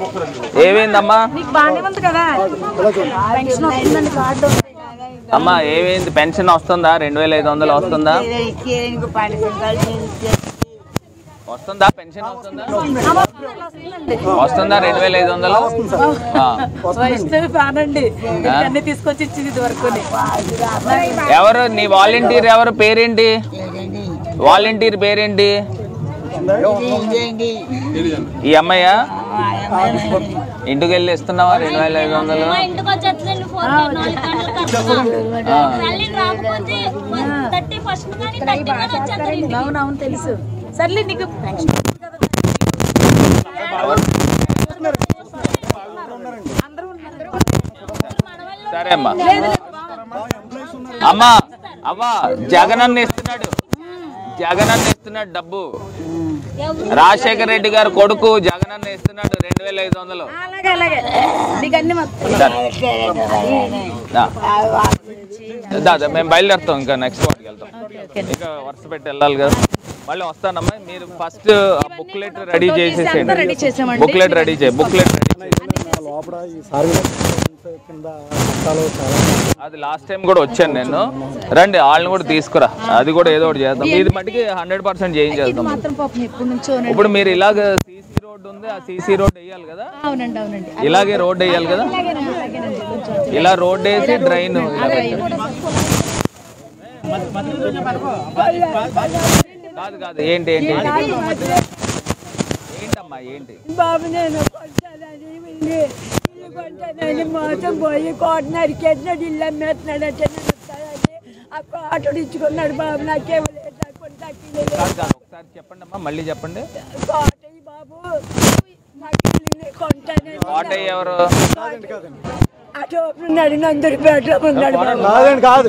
ఏమైందమ్మా నీకు బాగానే ఉంది కదా పెన్షన్ వస్తుందండి కార్డు అమ్మా ఏమైంది పెన్షన్ వస్తుందా రెండు వేల ఐదు వందలు వస్తుందా వస్తుందా పెన్షన్ వస్తుందా వస్తుందా రెండు వేల ఐదు వందలు ఆ. వైష్ణవి ఫ్యాన్ అండి అన్ని తీసుకొచ్చి ఇచ్చింది ఇది వరకు ఎవరు నీ వాలంటీర్ ఎవరు పేరేంటి వాలంటీర్ పేరేంటి ఈ అమ్మాయ్యా ఇంటికి వెళ్ళి ఇస్తున్నావా రెండు వేల ఐదు వందలు మా ఇంటికి వచ్చేట్లండి ఫోన్ నాలుగు గంటలకు వస్తాం మళ్ళీ రాకపోతే థర్టీ ఫస్ట్ కానీ థర్టీ కానీ వచ్చేస్తారండి అవును అవును తెలుసు సర్లే నీకు పెన్షన్ సరే అమ్మా అమ్మా అవ్వా జగన్ అన్న ఇస్తున్నాడు జగన్ అన్న ఇస్తున్నాడు డబ్బు రాజశేఖర రెడ్డి గారు కొడుకు జగన్ అన్న ఇస్తున్నాడు రెండు వేల ఐదు వందలు అలాగే అలాగే నీకు అన్ని మొత్తం సరే. దా. దా, దా, మేము బయలుదేరుతాం ఇంకా నెక్స్ట్ వాటికి వెళ్తాం ఇంకా వరుస పెట్టి వెళ్ళాలి కదా మళ్ళీ వస్తానమ్మా మీరు ఫస్ట్ బుక్లెట్ రెడీ రెడీ చేసేసేయండి చేసామండి. బుక్లెట్ రెడీ చేయి బుక్లెట్ రెడీ లోపల ఈ సార్వజనిక కింద చట్టాలు చాలా అది లాస్ట్ టైం కూడా వచ్చాను నేను రండి వాళ్ళని కూడా తీసుకురా అది కూడా ఏదో ఒకటి చేద్దాం ఇది మటుకి హండ్రెడ్ పర్సెంట్ చేయించేద్దాం మాత్రం పాపం ఎప్పటి నుంచో ఇప్పుడు మీరు ఇలాగ సీసీ రోడ్ ఉంది ఆ సీసీ రోడ్ వేయాలి కదా అవునండి అవునండి ఇలాగే రోడ్ వేయాలి కదా ఇలా రోడ్ వేసి డ్రైన్ కాదు కాదు ఏంటి ఏంటి ఏంటమ్మా ఏంటి బాబు నేను కొట్టాలని ఇల్లు ఇల్లు కొట్టానని మోసం పోయి కోట నరికేసినాడు ఇల్లు అమ్మేస్తున్నాడంటే నేను వస్తానని ఆ కోటడు ఇచ్చుకున్నాడు బాబు నాకేం లేదు నాకు తక్కిలేదు కాదు కాదు ఒకసారి చెప్పండి అమ్మా మళ్ళీ చెప్పండి కోట ఈ బాబు నాకు ఇల్లు కొంటానని కోటయ్య ఎవరు అటు ఉన్నాడు నందరిపేటలో ఉన్నాడు బాబు కాదండి కాదు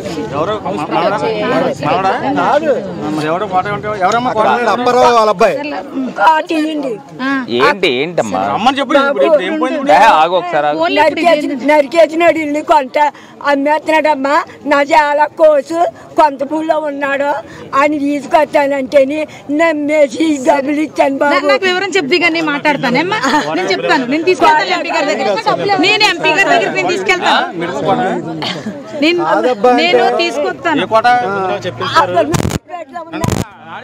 కొన్నాడు అప్పారావు వాళ్ళ అబ్బాయి కోట ఇయ్యండి ఏంటి ఏంటమ్మా ఏ, ఆగు ఒకసారి ఆగు నరికేసి నరికేసినాడు ఇల్లు కొంట అమ్మేస్తున్నాడమ్మా నా చాలా కోసు కొంత పూలో ఉన్నాడు అని తీసుకొస్తానంటేని నమ్మేసి డబ్బులు ఇచ్చాను బాబు నాకు వివరం చెప్తే కానీ నేను మాట్లాడతానేమ్మా నేను చెప్తాను నేను తీసుకెళ్తాను ఎంపీ గారి దగ్గర నేను ఎంపీ గారి దగ్గర నేను తీసుకెళ్తాను నేను నేను తీసుకొస్తాను అప్పుడు నర్సీపేటలో ఉన్నాడు.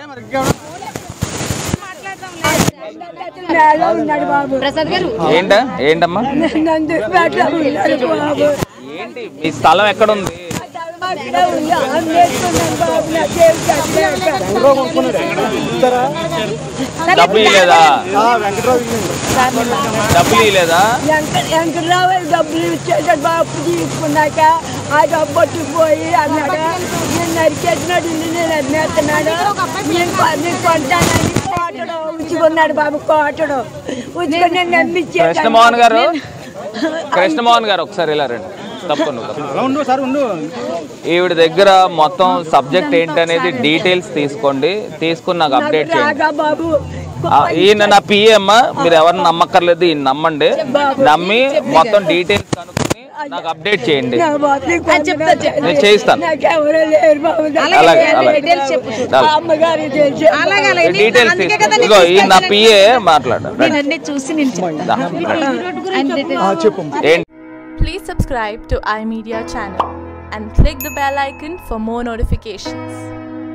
మేలో ఉన్నాడు బాబు ప్రసాద్ గారు ఏంటా ఏంటమ్మా నందిపేటలో ఉన్నాడు బాబు ఏంటి మీ స్థలం ఎక్కడ ఉంది అక్కడే ఉంది అమ్మేస్తున్నాను బాబు నా దేవుడు కట్టలేక. ఇస్తారా డబ్బులు ఇలేదా ఆ, వెంకట్రావు ఇల్లు. డబ్బులు ఇలేదా వెంకట వెంకటరావు డబ్బులు ఇచ్చేసాడు బాబు తీసుకున్నాక ఆ డబ్బు పోయి అన్నాడు నేను నరికేసినాడు ఇల్లు నేను అమ్మేస్తున్నాడు నేను కొ- నేను కొంటానని కోటడు ఉంచుకున్నాడు బాబు కోటడు ఉంచుకొని నేను నమ్మిచ్చేసాను కృష్ణమోహన్ గారు కృష్ణమోహన్ గారు ఒకసారి ఇలా రండి తప్పు నువ్వు తప్పు. ఈవిడ దగ్గర మొత్తం సబ్జెక్ట్ ఏంటనేది డీటెయిల్స్ తీసుకోండి తీసుకుని నాకు అప్డేట్ చేయండి రాగా బాబు ఆ, ఈయన నా పిఏ అమ్మ మీరు ఎవరిని నమ్మక్కర్లేదు ఈయన నమ్మండి నమ్మి మొత్తం డీటెయిల్స్ కనుక్కొని నాకు అప్డేట్ చేయండి నా బాబు చెప్తా, చెప్తా. నేను చేయిస్తాను నాకు ఎవరూ లేరు బాబు అలాగే అలాగే డీటెయిల్స్ చెప్పు మా అమ్మగారు తెలుసు అలాగే అలాగే నేను- డీటెయిల్స్ అందుకే తీసుకో కదా నేను ఇగో ఈయన నా తీసుకెళ్తాను. పిఏ మాట్లాడండి నేను అన్ని చూసి నేను చెప్తాను ఆయన డీటెయిల్స్ ఆ, చెప్పు ఏంటి Please subscribe to iMedia channel and click the bell icon for more notifications.